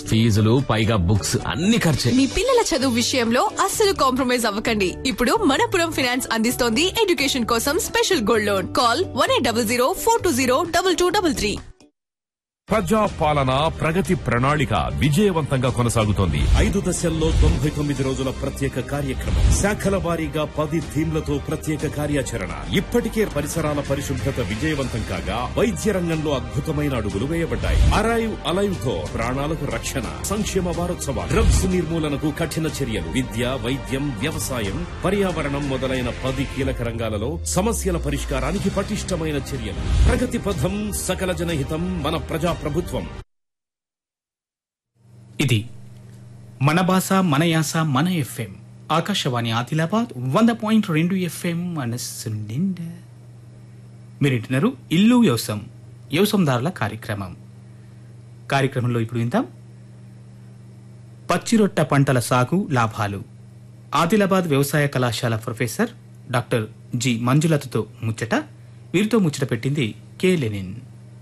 ఫీజులు పైగా బుక్స్ అన్ని ఖర్చే మీ పిల్లల చదువు విషయంలో అస్సలు కాంప్రమైజ్ అవ్వకండి ఇప్పుడు మనపురం ఫైనాన్స్ అందిస్తోంది ఎడ్యుకేషన్ కోసం special gold loan call one eight double zero four two zero double two double three ప్రజా పాలన ప్రగతి ప్రణాళిక విజయవంతంగా కొనసాగుతోంది ఐదు దశల్లో తొంభై తొమ్మిది రోజుల ప్రత్యేక కార్యక్రమం శాఖల వారీగా పది థీమ్లతో ప్రత్యేక కార్యాచరణ ఇప్పటికే పరిసరాల పరిశుభ్రత విజయవంతం కాగా వైద్య రంగంలో అద్భుతమైన అడుగులు వేయబడ్డాయి అరైవ్ అలైవ్ తో ప్రాణాలకు రక్షణ సంక్షేమ వారోత్సవాలు డ్రగ్స్ నిర్మూలనకు కఠిన చర్యలు విద్య వైద్యం వ్యవసాయం పర్యావరణం మొదలైన పది కీలక రంగాలలో సమస్యల పరిష్కారానికి పటిష్టమైన చర్యలు ప్రగతి పథం సకల జనహితం మన ప్రజా ప్రభుత్వం ఇది మన భాష మన యాస మన ఎఫ్ఎం ఆకాశవాణి ఆదిలాబాద్ వంద పాయింట్ రెండు ఎఫ్ఎం మనస్సు నిండా మీరు వింటున్నారు ఇల్లు వ్యవసాయం వ్యవసాయదారుల కార్యక్రమం కార్యక్రమంలో ఇప్పుడు విందాం పచ్చిరొట్ట పంటల సాగు లాభాలు ఆదిలాబాద్ వ్యవసాయ కళాశాల ప్రొఫెసర్ డాక్టర్ జి మంజులతతో ముచ్చట వీరితో ముచ్చట పెట్టింది కె లెనిన్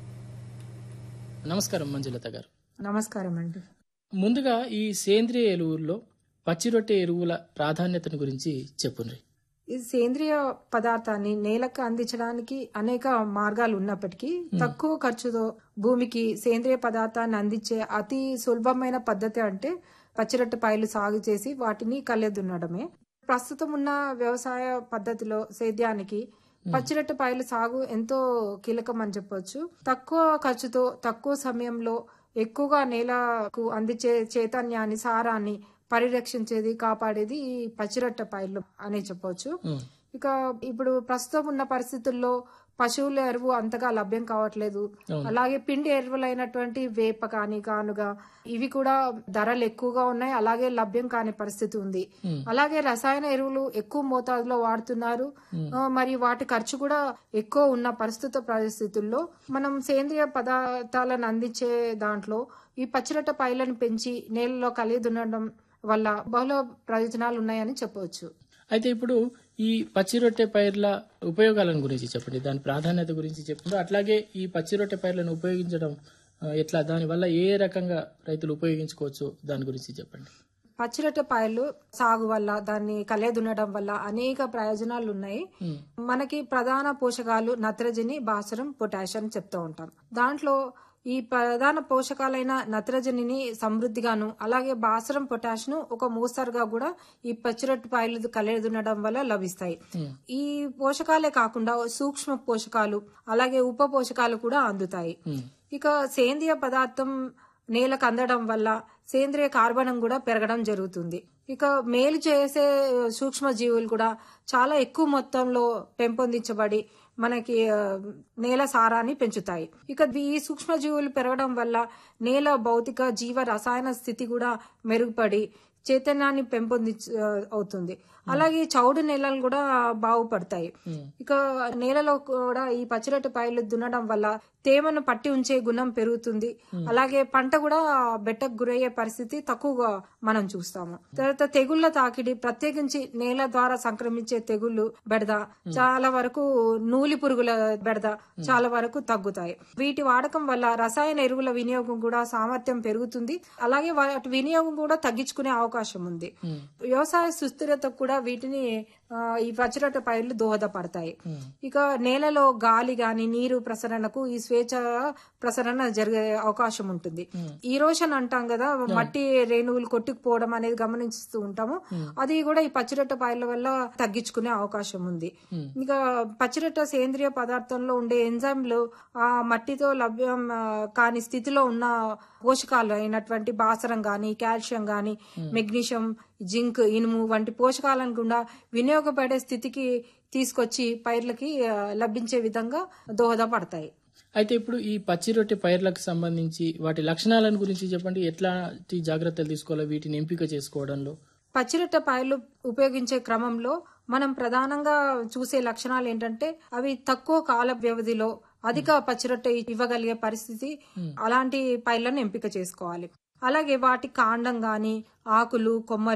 నమస్కారం మంజులత గారు నమస్కారం అండి ముందుగా ఈ సేంద్రియ ఎరువుల్లో పచ్చిరొట్టె ఎరువుల ప్రాధాన్యతను గురించి చెప్పుండ్రి ఈ సేంద్రియ పదార్థాన్ని నేలకు అందించడానికి అనేక మార్గాలు ఉన్నప్పటికీ తక్కువ ఖర్చుతో భూమికి సేంద్రియ పదార్థాన్ని అందించే అతి సులభమైన పద్ధతి అంటే పచ్చిరొట్టె పాయలు సాగు చేసి వాటిని కళ్ళెదున్నడమే ప్రస్తుతం ఉన్న వ్యవసాయ పద్ధతిలో సేద్యానికి పచ్చిరొట్టె పాయలు సాగు ఎంతో కీలకం అని చెప్పొచ్చు తక్కువ ఖర్చుతో తక్కువ సమయంలో ఎక్కువగా నేలకు అందించే చైతన్యాన్ని సారాన్ని పరిరక్షించేది కాపాడేది ఈ పచ్చిరొట్టె పాయలు అనే చెప్పొచ్చు ఇక ఇప్పుడు ప్రస్తుతం ఉన్న పరిస్థితుల్లో పశువుల ఎరువు అంతగా లభ్యం కావట్లేదు అలాగే పిండి ఎరువులైనటువంటి వేప కాని కానుగ ఇవి కూడా ధరలు ఎక్కువగా ఉన్నాయి అలాగే లభ్యం కాని పరిస్థితి ఉంది అలాగే రసాయన ఎరువులు ఎక్కువ మోతాదులో వాడుతున్నారు ఆ, మరి వాటి ఖర్చు కూడా ఎక్కువ ఉన్న ప్రస్తుత పరిస్థితుల్లో మనం సేంద్రియ పదార్థాలను అందించే దాంట్లో ఈ పచ్చిరొట్ట పైలను పెంచి నేలలో కలిగి దున్నడం వల్ల బహుళ ప్రయోజనాలు ఉన్నాయని చెప్పవచ్చు అయితే ఇప్పుడు ఈ పచ్చిరొట్టె పైర్ల ఉపయోగాలను గురించి చెప్పండి దాని ప్రాధాన్యత గురించి చెప్పండి అట్లాగే ఈ పచ్చిరొట్టె పైర్లను ఉపయోగించడం ఆ, ఎట్లా దానివల్ల ఏ రకంగా రైతులు ఉపయోగించుకోవచ్చు దాని గురించి చెప్పండి పచ్చిరొట్ట పాయలు సాగు వల్ల దాన్ని కలెదున్నడం వల్ల అనేక ప్రయోజనాలు ఉన్నాయి మనకి ప్రధాన పోషకాలు నత్రజని భాస్వరం పొటాషియం చెప్తూ ఉంటాం దాంట్లో ఈ ప్రధాన పోషకాలైన నత్రజనిని సమృద్ధిగాను అలాగే భాస్వరం పొటాషియం ఒక మోస్తరుగా కూడా ఈ పచ్చిరొట్టు పాయలు కలెదున్నడం వల్ల లభిస్తాయి ఈ పోషకాలే కాకుండా సూక్ష్మ పోషకాలు అలాగే ఉప పోషకాలు కూడా అందుతాయి ఇక సేంద్రియ పదార్థం నేలకు అందడం వల్ల సేంద్రియ కార్బనం కూడా పెరగడం జరుగుతుంది ఇక మేలు చేసే సూక్ష్మ జీవులు కూడా చాలా ఎక్కువ మొత్తంలో పెంపొందించబడి మనకి ఆ, నేల సారాన్ని పెంచుతాయి ఇక ఈ సూక్ష్మ జీవులు పెరగడం వల్ల నేల భౌతిక జీవ రసాయన స్థితి కూడా మెరుగుపడి చైతన్యాన్ని పెంపొందించ అవుతుంది అలాగే చౌడు నేలలు కూడా బాగుపడతాయి ఇక నేలలో కూడా ఈ పచ్చిరొట్టు పాయలు దున్నడం వల్ల తేమను పట్టి ఉంచే గుణం పెరుగుతుంది అలాగే పంట కూడా బెట్టకు గురయ్యే పరిస్థితి తక్కువగా మనం చూస్తాము తర్వాత తెగుళ్ల తాకిడి ప్రత్యేకించి నేల ద్వారా సంక్రమించే తెగుళ్లు బెడద చాలా వరకు నూలి పురుగుల బెడద చాలా వరకు తగ్గుతాయి వీటి వాడకం వల్ల రసాయన ఎరువుల వినియోగం కూడా సామర్థ్యం పెరుగుతుంది అలాగే వాటి వినియోగం కూడా తగ్గించుకునే అవకాశం ఉంది వ్యవసాయ సుస్థిరతకు కూడా వీటిని ఆ, ఈ పచ్చిరొట్ట పైర్లు దోహదపడతాయి ఇక నేలలో గాలి గాని నీరు ప్రసరణకు ఈ స్వేచ్ఛ ప్రసరణ జరిగే అవకాశం ఉంటుంది ఈరోషన్ అంటాం కదా మట్టి రేణువులు కొట్టుకుపోవడం అనేది గమనిస్తూ ఉంటాము అది కూడా ఈ పచ్చిరొట్ట పాయల వల్ల తగ్గించుకునే అవకాశం ఉంది ఇక పచ్చిరొట్ట సేంద్రియ పదార్థంలో ఉండే ఎంజైమ్లు ఆ మట్టితో లభ్యం ఆ, కాని స్థితిలో ఉన్న పోషకాలు అయినటువంటి బాసరం గాని కాల్షియం గాని మెగ్నీషియం జింక్ ఇనుము వంటి పోషకాలను కూడా వినియోగపడే స్థితికి తీసుకొచ్చి పైర్లకి ఆ, లభించే విధంగా దోహదపడతాయి అయితే ఇప్పుడు ఈ పచ్చి రొట్టె పైర్లకు సంబంధించి వాటి లక్షణాలను గురించి చెప్పండి ఎట్లాంటి జాగ్రత్తలు తీసుకోవాలి వీటిని ఎంపిక చేసుకోవడంలో పచ్చిరొట్ట పాయలు ఉపయోగించే క్రమంలో మనం ప్రధానంగా చూసే లక్షణాలు ఏంటంటే అవి తక్కువ కాల వ్యవధిలో అధిక పచ్చిరొట్టె ఇవ్వగలిగే పరిస్థితి అలాంటి పైర్లను ఎంపిక చేసుకోవాలి అలాగే వాటి కాండం గాని ఆకులు కొమ్మలు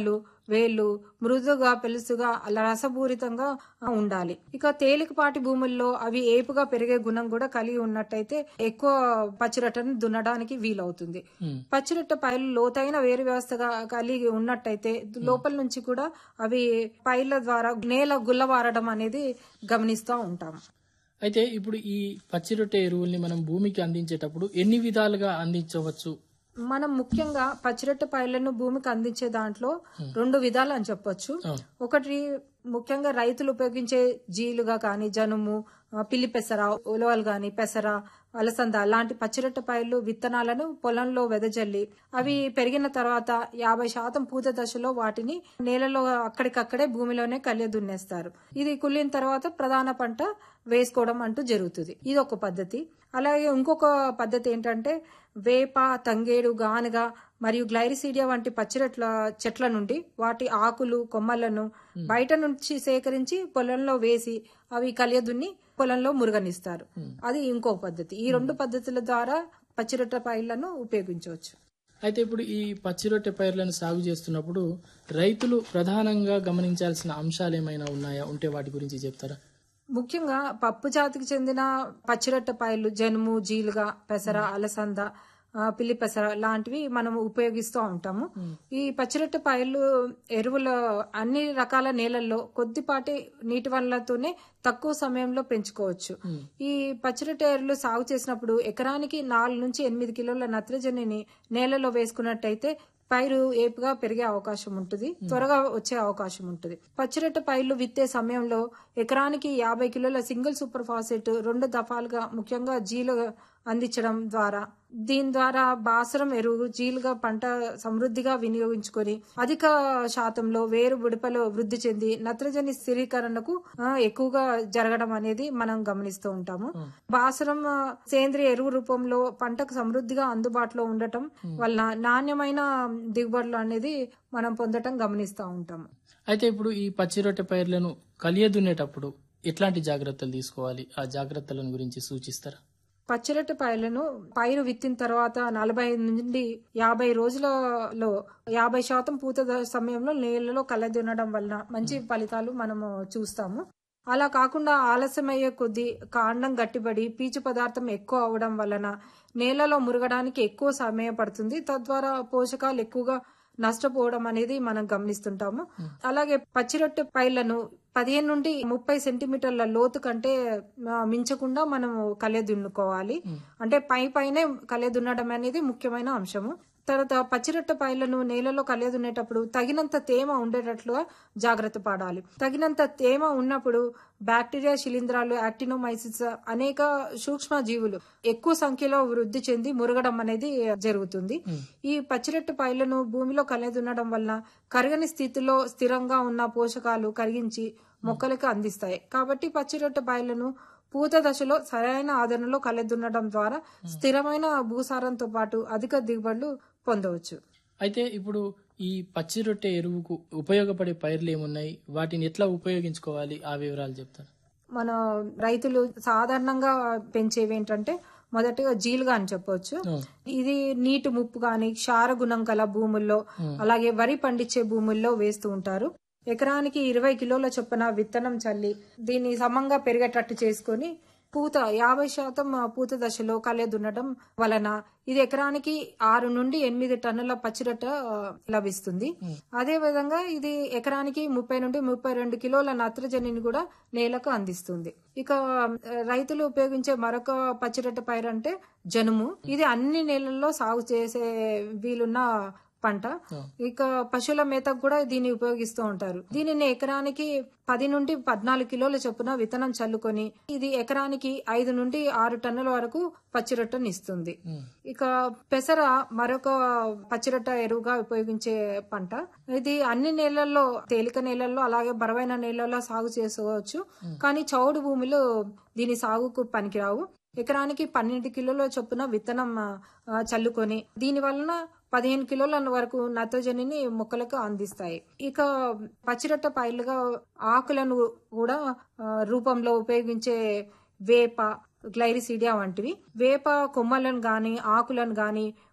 వేళ్ళు మృదుగా పెలుసుగా అలా రసపూరితంగా ఉండాలి ఇక తేలికపాటి భూముల్లో అవి ఏపుగా పెరిగే గుణం కూడా కలిగి ఉన్నట్టయితే ఎక్కువ పచ్చిరొట్టను దున్నడానికి వీలవుతుంది పచ్చిరొట్ట పైలు లోతైన వేరు వ్యవస్థగా కలిగి ఉన్నట్టయితే లోపల నుంచి కూడా అవి పైల ద్వారా నేల గుల్లబారడం అనేది గమనిస్తూ ఉంటాం అయితే ఇప్పుడు ఈ పచ్చి రొట్టె ఎరువుల్ని మనం భూమికి అందించేటప్పుడు ఎన్ని విధాలుగా అందించవచ్చు మనం ముఖ్యంగా పచ్చిరొట్ట పైర్లను భూమికి అందించే దాంట్లో రెండు విధాలు అని చెప్పొచ్చు ఒకటి ముఖ్యంగా రైతులు ఉపయోగించే జీలుగా కానీ జనుము ఆ, పిల్లి పెసర ఉలవలు గాని పెసర అలసంద లాంటి పచ్చిరొట్ట పైర్లు విత్తనాలను పొలంలో వెదజల్లి అవి పెరిగిన తర్వాత యాభై శాతం పూత దశలో వాటిని నేలలో అక్కడికక్కడే భూమిలోనే కలియ దున్నేస్తారు ఇది కుళ్ళిన తర్వాత ప్రధాన పంట వేసుకోవడం అంటూ జరుగుతుంది ఇది ఒక పద్ధతి అలాగే ఇంకొక పద్ధతి ఏంటంటే వేప తంగేడు గానుగ మరియు గ్లైరిసీడియా వంటి పచ్చిరొట్ల చెట్ల నుండి వాటి ఆకులు కొమ్మలను బయట నుంచి సేకరించి పొలంలో వేసి అవి కలియదున్ని పొలంలో మురుగనిస్తారు అది ఇంకో పద్ధతి ఈ రెండు పద్ధతుల ద్వారా పచ్చిరొట్ట పైర్లను ఉపయోగించవచ్చు అయితే ఇప్పుడు ఈ పచ్చి రొట్టె పైర్లను సాగు చేస్తున్నప్పుడు రైతులు ప్రధానంగా గమనించాల్సిన అంశాలు ఏమైనా ఉన్నాయా ఉంటే వాటి గురించి చెప్తారా ముఖ్యంగా పప్పు జాతికి చెందిన పచ్చిరొట్ట పైర్లు జనుము జీలుగా పెసర అలసంద ఆ, పిల్లి పెసర లాంటివి మనం ఉపయోగిస్తూ ఉంటాము ఈ పచ్చిరొట్ట పైర్లు ఎరువుల అన్ని రకాల నేలల్లో కొద్దిపాటి నీటి వనరులతోనే తక్కువ సమయంలో పెంచుకోవచ్చు ఈ పచ్చిరొట్ట ఎరువులు సాగు చేసినప్పుడు ఎకరానికి నాలుగు నుంచి ఎనిమిది కిలోల నత్రజనిని నేలలో వేసుకున్నట్టయితే పైరు ఏపుగా పెరిగే అవకాశం ఉంటుంది త్వరగా వచ్చే అవకాశం ఉంటుంది పచ్చిరొట్ట పైర్లు విత్తే సమయంలో ఎకరానికి యాభై కిలోల సింగిల్ సూపర్ ఫాస్ఫేట్ రెండు దఫాలుగా ముఖ్యంగా జీలు అందించడం ద్వారా దీని ద్వారా బాసరం ఎరువు జీలుగా పంట సమృద్ధిగా వినియోగించుకొని అధిక శాతంలో వేరు బుడపలో వృద్ధి చెంది నత్రజని స్థిరీకరణకు ఆ, ఎక్కువగా జరగడం అనేది మనం గమనిస్తూ ఉంటాము బాసరం ఆ, సేంద్రియ ఎరువు రూపంలో పంటకు సమృద్ధిగా అందుబాటులో ఉండటం వల్ల నాణ్యమైన దిగుబడులు అనేది మనం పొందటం గమనిస్తూ ఉంటాము అయితే ఇప్పుడు ఈ పచ్చి రొట్టె పైర్లను కలియదున్నేటప్పుడు ఎట్లాంటి జాగ్రత్తలు తీసుకోవాలి ఆ జాగ్రత్తలను గురించి సూచిస్తారా పచ్చిరొట్ట పైర్లను పైరు విత్తిన తర్వాత నలభై నుండి యాభై రోజులలో యాభై శాతం పూత ద- సమయంలో నీళ్లలో కలదునడం వలన మంచి ఫలితాలు మనము చూస్తాము అలా కాకుండా ఆలస్యమయ్యే కొద్దీ కాండం గట్టిపడి పీచు పదార్థం ఎక్కువ అవడం వలన నేలలో మురగడానికి ఎక్కువ సమయం పడుతుంది తద్వారా పోషకాలు ఎక్కువగా నష్టపోవడం అనేది మనం గమనిస్తుంటాము అలాగే పచ్చిరొట్టె పైర్లను పదిహేను నుండి ముప్పై సెంటీమీటర్ల లోతు కంటే ఆ, మించకుండా మనం కలే దున్నుకోవాలి అంటే పై పైనే కలే దున్నడం అనేది ముఖ్యమైన అంశము తర్వాత పచ్చిరొట్ట పైర్లను నేలలో కలియదున్నేటప్పుడు తగినంత తేమ ఉండేటట్లుగా జాగ్రత్త పడాలి తగినంత తేమ ఉన్నప్పుడు బ్యాక్టీరియా శిలీంధ్రాలు యాక్టినోమైసిస్ అనేక సూక్ష్మ జీవులు ఎక్కువ సంఖ్యలో వృద్ధి చెంది మురగడం అనేది జరుగుతుంది ఈ పచ్చిరొట్ట పైర్లను భూమిలో కలియదున్నడం వలన కరగని స్థితిలో స్థిరంగా ఉన్న పోషకాలు కరిగించి మొక్కలకు అందిస్తాయి కాబట్టి పచ్చిరొట్ట పైర్లను పూత దశలో సరైన ఆదరణలో కలెదున్నడం ద్వారా స్థిరమైన భూసారంతో పాటు అధిక దిగుబడులు పొందవచ్చు అయితే ఇప్పుడు ఈ పచ్చి రొట్టె ఎరువుకు ఉపయోగపడే పైర్లు ఏమున్నాయి వాటిని ఎట్లా ఉపయోగించుకోవాలి ఆ వివరాలు చెప్తారా మన రైతులు సాధారణంగా పెంచేవి ఏంటంటే మొదటగా జీలుగా అని చెప్పొచ్చు ఇది నీటి ముప్పు గాని క్షార గుణం గల భూముల్లో అలాగే వరి పండించే భూముల్లో వేస్తూ ఉంటారు ఎకరానికి ఇరవై కిలోల చొప్పున విత్తనం చల్లి దీన్ని సమంగా పెరిగేటట్టు చేసుకొని పూత యాభై శాతం ఆ, పూత దశలో కలే దున్నడం వలన ఇది ఎకరానికి ఆరు నుండి ఎనిమిది టన్నుల పచ్చిరొట్ట ఆ, లభిస్తుంది అదే విధంగా ఇది ఎకరానికి ముప్పై నుండి ముప్పై రెండు కిలోల నత్రజనిని కూడా నేలకు అందిస్తుంది ఇక ఆ, రైతులు ఉపయోగించే మరొక పచ్చిరొట్ట పైరు అంటే జనుము ఇది అన్ని నేలల్లో సాగు చేసే వీలున్న పంట ఇక పశువుల మేతకు కూడా దీన్ని ఉపయోగిస్తూ ఉంటారు దీనిని ఎకరానికి పది నుండి పద్నాలుగు కిలోల చొప్పున విత్తనం చల్లుకొని ఇది ఎకరానికి ఐదు నుండి ఆరు టన్నుల వరకు పచ్చిరొట్టని ఇస్తుంది ఇక పెసర మరొక పచ్చిరొట్ట ఎరువుగా ఉపయోగించే పంట ఇది అన్ని నేలల్లో తేలిక నేలల్లో అలాగే బరవైన నేలల్లో సాగు చేసుకోవచ్చు కానీ చౌడు భూమిలో దీని సాగుకు పనికిరావు ఎకరానికి పన్నెండు కిలోల చొప్పున విత్తనం ఆ, చల్లుకొని దీని వలన పదిహేను కిలోల వరకు నత్రజనిని మొక్కలకు అందిస్తాయి ఇక పచ్చిరొట్ట పైర్లుగా ఆకులను కూడా ఆ, రూపంలో ఉపయోగించే వేప గ్లైరిసీడియా వంటివి వేప కొమ్మలను గాని ఆకులను గాని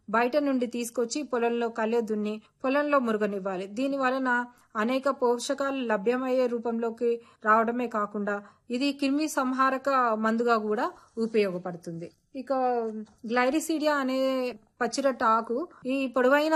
బయట నుండి తీసుకొచ్చి పొలంలో కళ్ళే దున్ని పొలంలో మురుగనివ్వాలి దీని వలన అనేక పోషకాలు లభ్యమయ్యే రూపంలోకి రావడమే కాకుండా ఇది క్రిమి సంహారక మందుగా కూడా ఉపయోగపడుతుంది ఇక గ్లైరిసీడియా అనే పచ్చిరొట్ట ఆకు ఈ పొడవైన